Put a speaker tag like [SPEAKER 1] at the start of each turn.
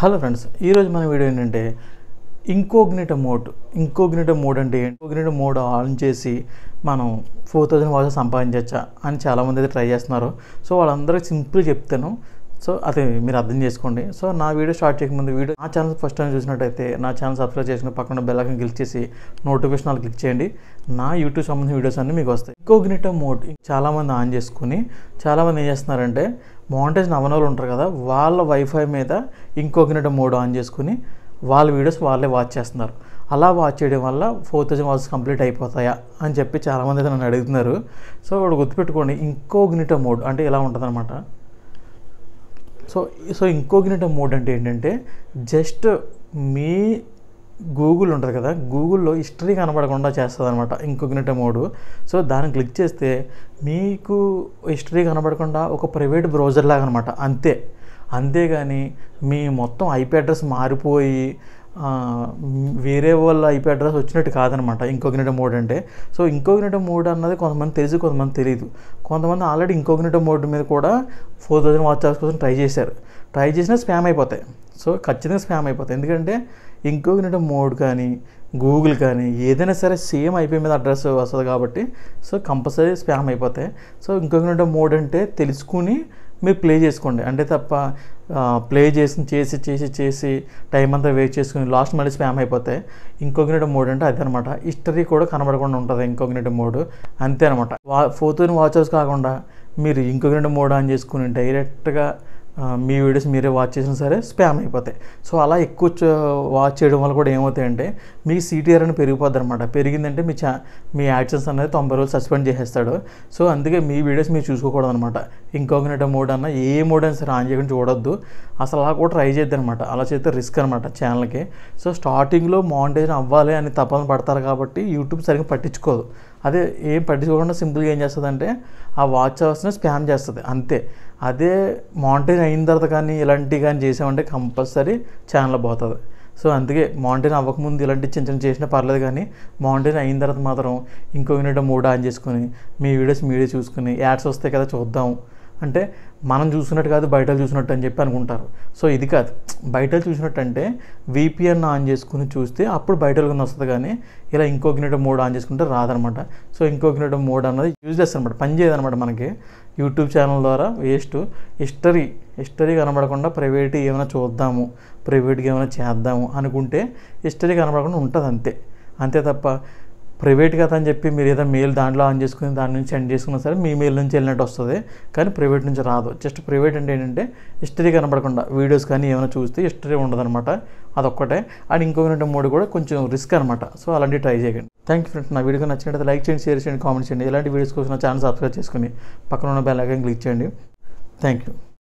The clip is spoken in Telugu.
[SPEAKER 1] హలో ఫ్రెండ్స్ ఈరోజు మన వీడియో ఏంటంటే ఇంకోగ్నిటో మోడ్ ఇంకోగ్నిటో మోడ్ అంటే ఇంకోగ్నిటో మోడ్ ఆన్ చేసి మనం ఫోర్ థౌజండ్ వాచెస్ సంపాదించవచ్చా అని చాలామంది అయితే ట్రై చేస్తున్నారు సో వాళ్ళందరికీ సింపుల్ చెప్తాను సో అది మీరు అర్థం చేసుకోండి సో నా వీడియో స్టార్ట్ చేయకముందు వీడియో నా ఛానల్ ఫస్ట్ టైం చూసినట్టయితే నా ఛానల్ సబ్స్క్రైబ్ చేసుకుని పక్కన బెల్ ఐకాన్ క్లిక్ చేసి నోటిఫికేషన్ వాళ్ళు క్లిక్ చేయండి నా యూట్యూబ్ సంబంధించిన వీడియోస్ అన్నీ మీకు వస్తాయి ఇంకోగ్నిటో మోడ్ చాలామంది ఆన్ చేసుకుని చాలామంది ఏం చేస్తున్నారంటే మౌంటేజ్ నవనోళ్ళు ఉంటారు కదా వాళ్ళ వైఫై మీద ఇంకోగ్నిటో మోడ్ ఆన్ చేసుకుని వాళ్ళ వీడియోస్ వాళ్ళే వాచ్ చేస్తున్నారు అలా వాచ్ చేయడం వల్ల ఫోర్ థౌజండ్ వాచ్ కంప్లీట్ అయిపోతాయా అని చెప్పి చాలామంది అయితే నన్ను అడుగుతున్నారు సో ఇప్పుడు గుర్తుపెట్టుకోండి ఇంకోగ్నిటో మోడ్ అంటే ఇలా ఉంటుందన్నమాట సో సో ఇంకోగ్నిటో మోడ్ అంటే ఏంటంటే జస్ట్ మీ గూగుల్ ఉంటుంది కదా గూగుల్లో హిస్టరీ కనబడకుండా చేస్తుంది అనమాట ఇంకోగ్నిటో మోడ్ సో దాన్ని క్లిక్ చేస్తే మీకు హిస్టరీ కనబడకుండా ఒక ప్రైవేట్ బ్రౌజర్ లాగా అనమాట అంతే అంతేగాని మీ మొత్తం ఐపీ అడ్రస్ మారిపోయి ఆ, వేరే వాళ్ళ ఐపీ అడ్రస్ వచ్చినట్టు కాదనమాట ఇంకోగ్నిటో మోడ్ అంటే సో ఇంకోగ్నిటో మోడ్ అన్నది కొంతమంది తెలుసు కొంతమంది తెలియదు కొంతమంది ఆల్రెడీ ఇంకోగ్నిటో మోడ్ మీద కూడా ఫోర్ థౌజండ్ వాచ్ అవర్స్ కోసం ట్రై చేశారు ట్రై చేసినా స్పామ్ అయిపోతాయి సో ఖచ్చితంగా స్పామ్ అయిపోతాయి ఎందుకంటే ఇంకోగ్నిటో మోడ్ కానీ గూగుల్ కానీ ఏదైనా సరే సేమ్ ఐపీ మీద అడ్రస్ వస్తుంది కాబట్టి సో కంపల్సరీ స్పామ్ అయిపోతాయి సో ఇంకోగ్నిటో మోడ్ అంటే తెలుసుకుని మీరు ప్లే చేసుకోండి అంటే తప్ప ప్లే చేసి చేసి చేసి చేసి టైం అంతా వేస్ట్ చేసుకుని లాస్ట్ మళ్ళీ స్పామ్ అయిపోతే ఇంకొగ్నిటో మోడ్ అంటే అదే అనమాట హిస్టరీ కూడా కనబడకుండా ఉంటుంది ఇంకొగ్నిటో మోడ్ అంతే అనమాట వా ఫోర్త్ వాచర్స్ కాకుండా మీరు ఇంకొగ్నిటో మోడ్ ఆన్ చేసుకుని డైరెక్ట్గా ఆ, మీ వీడియోస్ మీరే వాచ్ చేసినా సరే స్పామ్ అయిపోతాయి సో అలా ఎక్కువ చ- వాచ్ చేయడం వల్ల కూడా ఏమవుతాయంటే మీ సిటీఆర్ అని పెరిగిపోద్ది అనమాట పెరిగిందంటే మీ చా మీ యాక్షన్స్ అనేది తొంభై రోజులు సస్పెండ్ చేసేస్తాడు సో అందుకే మీ వీడియోస్ మీరు చూసుకోకూడదు అనమాట ఇంకోగ్నిటో మోడ్ అన్న ఏ మోడ్ అయినా సరే ఆన్ చేయకుండా చూడొద్దు అసలు అలా కూడా ట్రై చేయొద్దు అనమాట అలా చేస్తే రిస్క్ అనమాట ఛానల్కి సో స్టార్టింగ్లో మానిటైజేషన్ అవ్వాలి అని తపన పడతారు కాబట్టి యూట్యూబ్ సరిగ్గా పట్టించుకోదు అదే ఏం పట్టించుకోకుండా సింపుల్గా ఏం చేస్తుందంటే ఆ వాచ్ అవర్స్ని స్పామ్ చేస్తుంది అంతే అదే మానిటైన్ అయిన తర్వాత కానీ ఇలాంటివి కానీ చేసామంటే కంపల్సరీ ఛానల్ పోతుంది సో అందుకే మౌంటైన్ అవ్వకముందు ఇలాంటి చిన్న చిన్న చేసినా పర్లేదు కానీ మౌంటైన్ అయిన తర్వాత మాత్రం ఇంకో యూనిట్ మూడు ఆన్ చేసుకుని మీ వీడియోస్ మీడియా చూసుకుని యాడ్స్ వస్తాయి కదా చూద్దాం అంటే మనం చూసినట్టు కాదు బయట చూసినట్టు అని చెప్పి అనుకుంటారు సో ఇది కాదు బయట చూసినట్టు అంటే విపిఎన్ ఆన్ చేసుకుని చూస్తే అప్పుడు బయట కింద వస్తుంది కానీ ఇలా ఇంకోగ్నేటివ్ మోడ్ ఆన్ చేసుకుంటే రాదనమాట సో ఇంకోగ్నేటివ్ మోడ్ అన్నది యూజ్లెస్ అనమాట పని చేయదనమాట మనకి యూట్యూబ్ ఛానల్ ద్వారా వేస్ట్ హిస్టరీ హిస్టరీ కనబడకుండా ప్రైవేట్ ఏమైనా చూద్దాము ప్రైవేట్గా ఏమైనా చేద్దాము అనుకుంటే హిస్టరీ కనబడకుండా ఉంటుంది అంతే అంతే తప్ప ప్రైవేట్ కదా అని చెప్పి మీరు ఏదో మెయిల్ దాంట్లో ఆన్ చేసుకుని దాని నుంచి సెండ్ చేసుకున్నా సరే మీ మెయిల్ నుంచి వెళ్ళినట్టు వస్తుంది కానీ ప్రైవేట్ నుంచి రాదు జస్ట్ ప్రైవేట్ అంటే ఏంటంటే హిస్టరీ కనబడకుండా వీడియోస్ కానీ ఏమైనా చూస్తే హిస్టరీ ఉండదన్నమాట అదొక్కటే అండ్ ఇంకొక మూడు కూడా కొంచెం రిస్క్ అనమాట సో అలాంటివి ట్రై చేయకండి థ్యాంక్ యూ ఫ్రెండ్స్ నా వీడియో నచ్చినట్లయితే లైక్ చేయండి షేర్ చేయండి కామెంట్ చేయండి ఇలాంటి వీడియోస్ కోసం నా ఛానల్ సబ్స్క్రైబ్ చేసుకుని పక్కన ఉన్న బెల్ ఐకాన్ క్లిక్ చేయండి థ్యాంక్ యూ